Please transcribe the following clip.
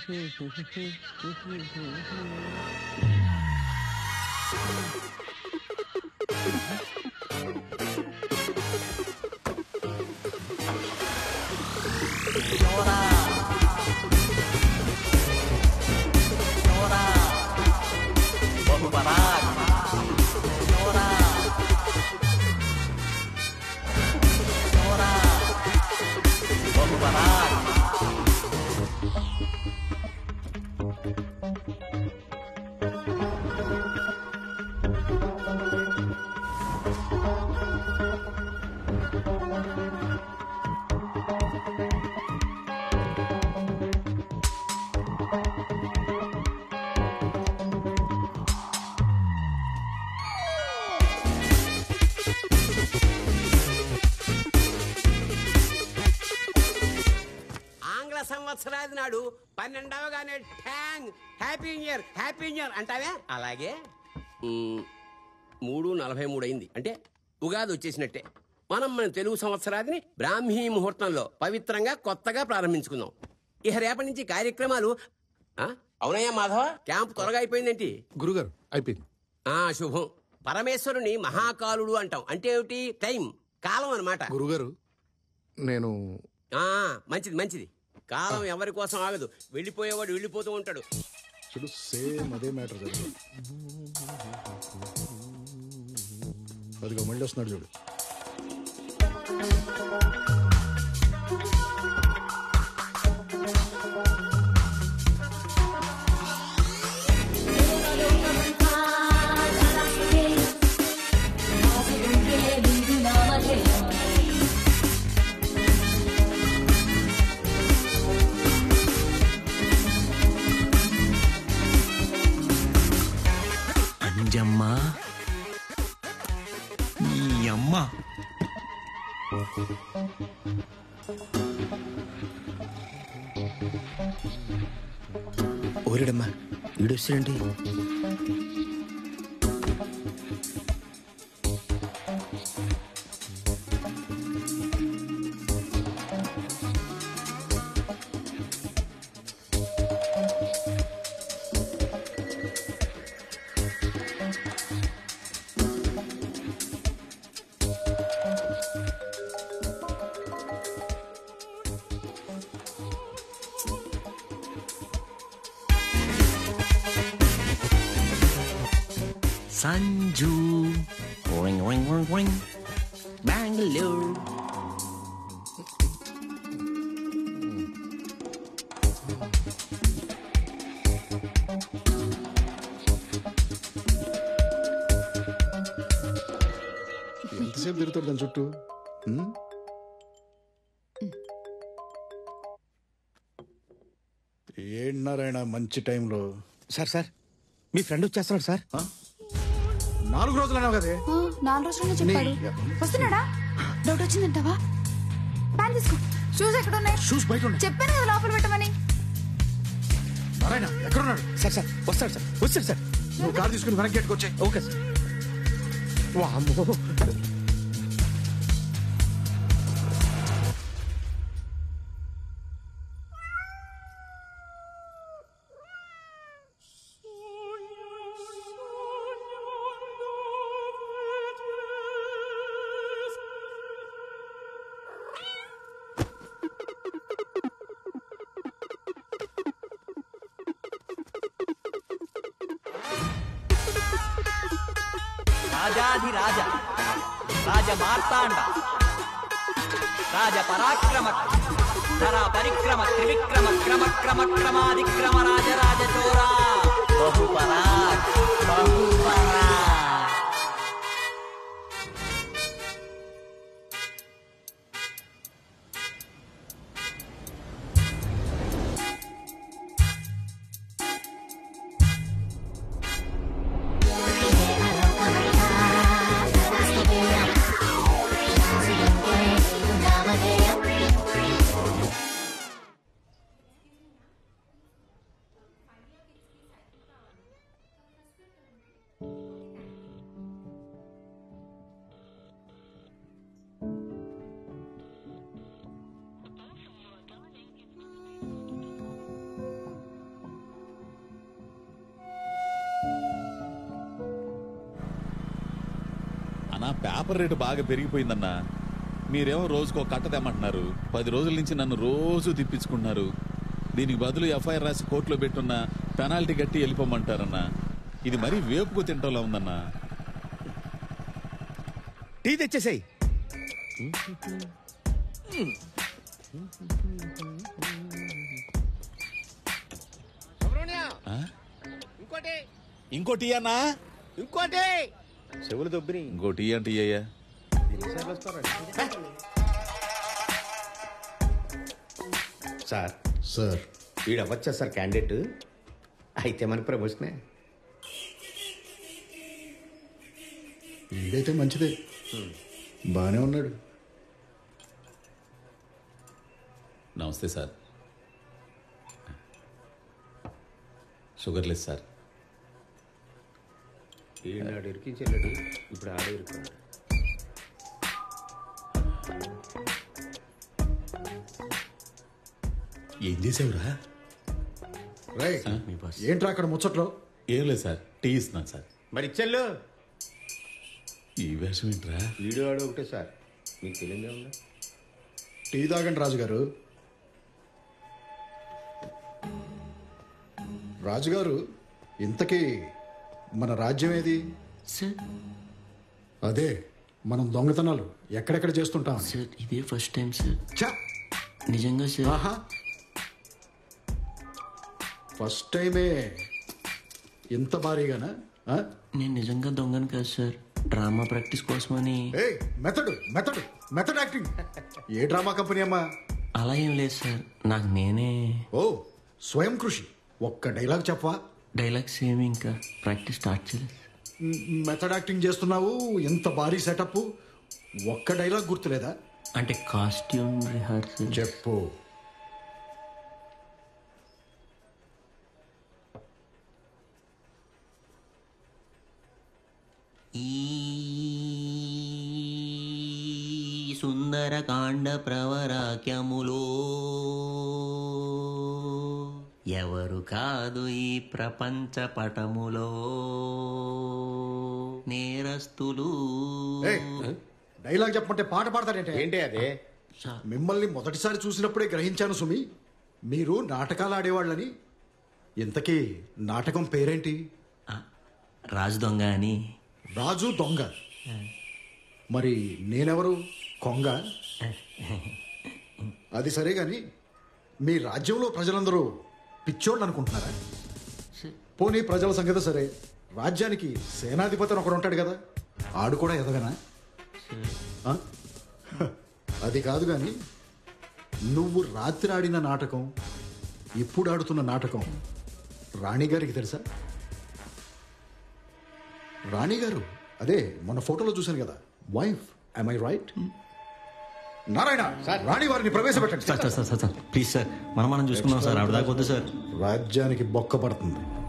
ఆంగ్ల సంవత్సరాది నాడు పన్నెండవగానే ట్యాంగ్ హ్యాపీ ఇయర్ హ్యాపీ ఇయర్ అంటావే అలాగే మ్, మూడు నలభై మూడు అయింది అంటే ఉగాది వచ్చేసినట్టే మనం మన తెలుగు సంవత్సరాదిని బ్రాహ్మీ ముహూర్తంలో పవిత్రంగా కొత్తగా ప్రారంభించుకుందాం ఇక రేపటి నుంచి కార్యక్రమాలు ఆ, అవునయ్యా మాధవ క్యాంప్ త్వరగా అయిపోయిందేంటి గురుగారు అయిపోయింది ఆ శుభం పరమేశ్వరుని మహాకాలుడు అంటాం అంటే ఏమిటి టైం కాలం అన్నమాట గురుగారు నేను ఆ మంచిది మంచిది కాలం ఎవరి కోసం ఆగదు వెళ్ళిపోయేవాడు వెళ్ళిపోతూ ఉంటాడు చూడు సేమ్ అదే మ్యాటర్ జరిగింది అదిగో మళ్ళీ వస్తున్నాడు చూడు అంజమ్మ నీ అమ్మ ఓరిడమ్మా ఈడొస్తాడండి Sanju ring ring ring ring Bengaluru ఎంతసేపు తిరుగుతాడు దాని చుట్టూ ఉమ్? ఏంటి నారాయణ మంచి టైంలో సార్ సార్ మీ ఫ్రెండ్ వచ్చేస్తున్నాడు సార్ నాలుగు రోజులు అన్నావు కదే ఆ, నాలుగు రోజులనే చెప్పాడు వస్తున్నాడా డౌట్ వచ్చిందంటావా ప్యాన్ తీసుకో షూస్ ఎక్కడ ఉన్నాయి షూస్ బయట ఉన్నాయి చెప్పాను కదా లోపల పెట్టమని నారాయణ ఎక్కడున్నాడు సార్ సార్ వస్తాడు సార్ వస్తాడు సార్ నువ్వు కార్ తీసుకుని వెనక్కి గేట్కి వచ్చాయి ఓకే సార్ వామ్మో రాజాధిరాజ రాజ మార్తాండ రాజ పరాక్రమ ధరా పరిక్రమ త్రివిక్రమ క్రమ క్రమ క్రమాదిక్రమ రాజరాజ చోరా బహుపరాక్ బహుపరాక్ అన్నా పేపర్ రేటు బాగా పెరిగిపోయిందన్నా మీరేమో రోజుకో కట్ట తెమ్మంటున్నారు పది రోజుల నుంచి నన్ను రోజు తిప్పించుకుంటున్నారు దీనికి బదులు ఎఫ్ఐఆర్ రాసి కోర్టులో పెట్టున్న పెనాల్టీ కట్టి వెళ్ళిపోమంటారన్నా ఇది మరీ వేపుకు తింటోలా ఉందన్నా టీ తెచ్చేసాయి ఇంకోటి ఇంకోటి అన్నా ఇంకోటి చెవులు దొబ్బిని ఇంకోటి అంటే అయ్యా సార్ సార్ వీడు అవ్వచ్చా సార్ క్యాండిడేట్ అయితే మన ప్రమోషనే వీడైతే మంచిదే బానే ఉన్నాడు నమస్తే సార్ షుగర్ లెస్ సార్ ఈనాడు ఇరికించాడు ఇప్పుడు ఆడే ఇరుకున్నాడు ఏం చేసావురా రై ఏంట్రా అక్కడ ముచ్చట్లో ఏం లేదు సార్ టీ ఇస్తున్నాను సార్ మరి ఇచ్చెళ్ళు ఈ వేషం ఏంట్రా వీడియో ఆడు ఒకటే సార్ మీకు తెలియదే ఉందా టీ తాగండి రాజుగారు రాజుగారు ఇంతకీ మన రాజ్యం ఏది సార్ అదే మనం దొంగతనాలు ఎక్కడెక్కడ చేస్తుంటామని సార్ ఇదే ఫస్ట్ టైం సార్ ఛ! నిజంగా సార్ ఆహా ఫస్ట్ టైమే ఇంత భారీగానా ఆ? నేను నిజంగా దొంగను కాదు సార్ డ్రామా ప్రాక్టీస్ కోసమని ఏయ్ మెథడ్ మెథడ్ మెథడ్ యాక్టింగ్ ఏ డ్రామా కంపెనీ అమ్మా అలా ఏం లేదు సార్ నాకు నేనే ఓ స్వయం కృషి ఒక్క డైలాగ్ చెప్పవా డైలాగ్స్ ఏమి ఇంకా ప్రాక్టీస్ స్టార్ట్ చేయలేదు మెథడ్ యాక్టింగ్ చేస్తున్నావు ఇంత భారీ సెటప్ ఒక్క డైలాగ్ గుర్తులేదా అంటే కాస్ట్యూమ్ రిహార్సల్ చెప్పు ఈ సుందరకాండ ప్రవరాక్యములో ఎవరు కాదు ఈ ప్రపంచ పటములో నేరస్తులు ఏయ్, డైలాగ్ చెప్పమంటే పాట పాడతాడంటే ఏంటి అదే మిమ్మల్ని మొదటిసారి చూసినప్పుడే గ్రహించాను సుమి మీరు నాటకాలు ఆడేవాళ్ళని ఇంతకీ నాటకం పేరేంటి ఆ, రాజు దొంగ అని రాజు దొంగ మరి నేనెవరు కొంగ అది సరే గాని మీ రాజ్యంలో ప్రజలందరూ పిచ్చోళ్ళు అనుకుంటున్నారా పోనీ ప్రజల సంగతి సరే రాజ్యానికి సేనాధిపతి అని ఒకడు ఉంటాడు కదా ఆడు కూడా ఎదగనా ఆ? హ, అది కాదు గాని నువ్వు రాత్రి ఆడిన నాటకం ఇప్పుడు ఆడుతున్న నాటకం రాణిగారికి తెలుసా రాణిగారు అదే మన ఫోటోలో చూశాను కదా wife I I right Narayana Rani వారిని ప్రవేశపెట్టండి sir sir sir sir please sir మనం మనం చూసుకున్నాం సార్ ఆవిడ దాకా వద్దు సార్ రాజ్యానికి బొక్క పడుతుంది